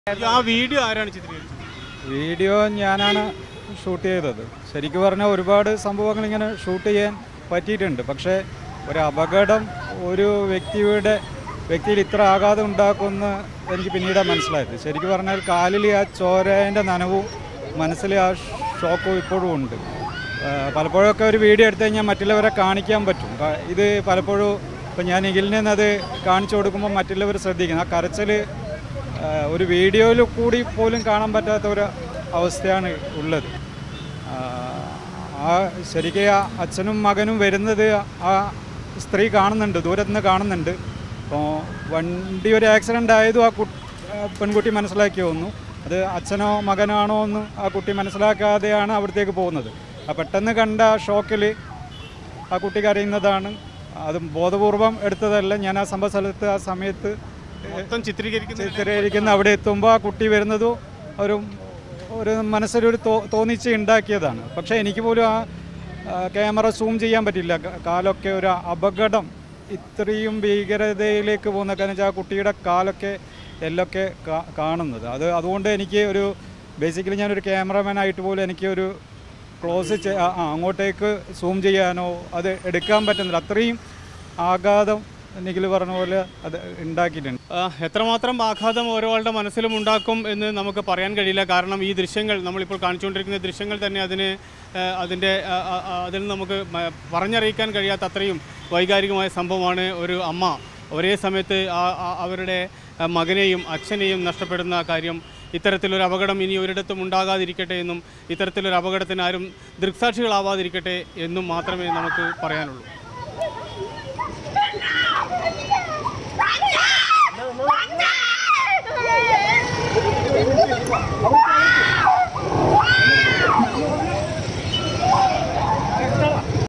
ആ വീഡിയോ ആരാണ് ചിത്രീകരിച്ചത് വീഡിയോ ഞാനാണ് ഷൂട്ട് ചെയ്തത് ശരിക്കും പറഞ്ഞാൽ ഒരുപാട് സംഭവങ്ങൾ ഇങ്ങനെ ഷൂട്ട് ചെയ്യാൻ പറ്റിയിട്ടുണ്ട് പക്ഷേ ഒരു അപകടം ഒരു വ്യക്തിയുടെ വ്യക്തിയിൽ ഇത്ര ആഘാതം ഉണ്ടാക്കുമെന്ന് എനിക്ക് പിന്നീട് മനസ്സിലായത് ശരിക്കും പറഞ്ഞാൽ കാലിൽ ആ ചോരേൻ്റെ നനവും മനസ്സിൽ ആ ഷോക്കും ഇപ്പോഴും ഉണ്ട് ആ, പലപ്പോഴൊക്കെ ഒരു വീഡിയോ എടുത്തു കഴിഞ്ഞാൽ മറ്റുള്ളവരെ കാണിക്കാൻ പറ്റും ക- ഇത് പലപ്പോഴും ഇപ്പം ഞാൻ ഇഗിലിൽ നിന്നത് കാണിച്ചു കൊടുക്കുമ്പോൾ മറ്റുള്ളവർ ശ്രദ്ധിക്കുന്നു ആ കരച്ചിൽ ആ, ഒരു വീഡിയോയിൽ കൂടി പോലും കാണാൻ പറ്റാത്ത ഒരു അവസ്ഥയാണ് ഉള്ളത് ആ, ആ ശരിക്കും ആ അച്ഛനും മകനും വരുന്നത് ആ സ്ത്രീ കാണുന്നുണ്ട് ദൂരത്ത് നിന്ന് കാണുന്നുണ്ട് അപ്പോൾ വണ്ടി ഒരു ആക്സിഡൻ്റ് ആയതും ആ കു ആ പെൺകുട്ടി മനസ്സിലാക്കി തോന്നുന്നു അത് അച്ഛനോ മകനോ ആണോ എന്ന് ആ കുട്ടി മനസ്സിലാക്കാതെയാണ് അവിടത്തേക്ക് പോകുന്നത് ആ പെട്ടെന്ന് കണ്ട ഷോക്കിൽ ആ കുട്ടി കരയുന്നതാണ് അത് ബോധപൂർവം എടുത്തതല്ല ഞാൻ ആ സംഭവ സ്ഥലത്ത് ആ സമയത്ത് മൊത്തം ചിത്രീകരിക്കുന്ന ചിത്രീകരിക്കുന്ന അവിടെ എത്തുമ്പോൾ ആ കുട്ടി വരുന്നതും ഒരു ഒരു മനസ്സിലൊരു തോ തോന്നിച്ച് ഉണ്ടാക്കിയതാണ് പക്ഷേ എനിക്ക് പോലും ആ ആ, ക്യാമറ സൂം ചെയ്യാൻ പറ്റില്ല ക- കാലൊക്കെ ഒരു അപകടം ഇത്രയും ഭീകരതയിലേക്ക് പോകുന്ന കാരണം വെച്ചാൽ ആ കുട്ടിയുടെ കാലൊക്കെ എല്ലൊക്കെ കാ- കാണുന്നത് അത് അതുകൊണ്ട് എനിക്ക് ഒരു ബേസിക്കലി ഞാനൊരു ക്യാമറമാൻ ആയിട്ട് പോലും എനിക്ക് ഒരു ക്ലോസ് ചെ- ആ, ആ, അങ്ങോട്ടേക്ക് സൂം ചെയ്യാനോ അത് എടുക്കാൻ പറ്റുന്നില്ല അത്രയും ആഘാതം നിഖിൽ പറഞ്ഞ പോലെ അത് ഉണ്ടാക്കിയിട്ടുണ്ട് ആ, എത്രമാത്രം ആഘാതം ഓരോളുടെ മനസ്സിലും ഉണ്ടാക്കും എന്ന് നമുക്ക് പറയാൻ കഴിയില്ല കാരണം ഈ ദൃശ്യങ്ങൾ നമ്മളിപ്പോൾ കാണിച്ചുകൊണ്ടിരിക്കുന്ന ദൃശ്യങ്ങൾ തന്നെ അതിന് ആ, അതിൻ്റെ ആ, ആ, ആ, അതിൽ നമുക്ക് മ- പറഞ്ഞറിയിക്കാൻ കഴിയാത്ത അത്രയും വൈകാരികമായ സംഭവമാണ് ഒരു അമ്മ ഒരേ സമയത്ത് ആ- ആ- അവരുടെ ആ, മകനെയും അച്ഛനെയും നഷ്ടപ്പെടുന്ന കാര്യം ഇത്തരത്തിലൊരു അപകടം ഇനി ഒരിടത്തും ഉണ്ടാകാതിരിക്കട്ടെ എന്നും ഇത്തരത്തിലൊരു അപകടത്തിന് ആരും ദൃക്സാക്ഷികളാവാതിരിക്കട്ടെ എന്നും മാത്രമേ നമുക്ക് പറയാനുള്ളൂ